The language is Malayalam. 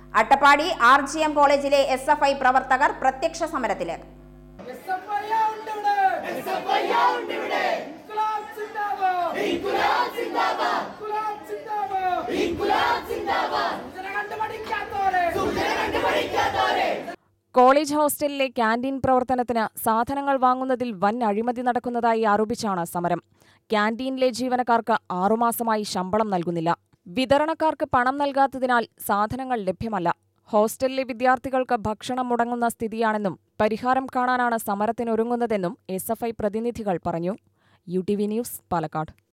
അട്ടപ്പാടി ആർ ജി എം കോളേജിലെ എസ് എഫ് ഐ പ്രവർത്തകർ പ്രത്യക്ഷ സമരത്തിലേക്ക് കോളേജ് ഹോസ്റ്റലിലെ ക്യാന്റീൻ പ്രവർത്തനത്തിന് സാധനങ്ങൾ വാങ്ങുന്നതിൽ വൻ അഴിമതി നടക്കുന്നതായി ആരോപിച്ചാണ് സമരം ക്യാന്റീനിലെ ജീവനക്കാർക്ക് ആറുമാസമായി ശമ്പളം നൽകുന്നില്ല വിതരണക്കാർക്ക് പണം നൽകാത്തതിനാൽ സാധനങ്ങൾ ലഭ്യമല്ല ഹോസ്റ്റലിലെ വിദ്യാർത്ഥികൾക്ക് ഭക്ഷണം മുടങ്ങുന്ന സ്ഥിതിയാണെന്നും പരിഹാരം കാണാനാണ് സമരത്തിനൊരുങ്ങുന്നതെന്നും എസ് എഫ് ഐ പ്രതിനിധികൾ പറഞ്ഞു U T V news Palakkad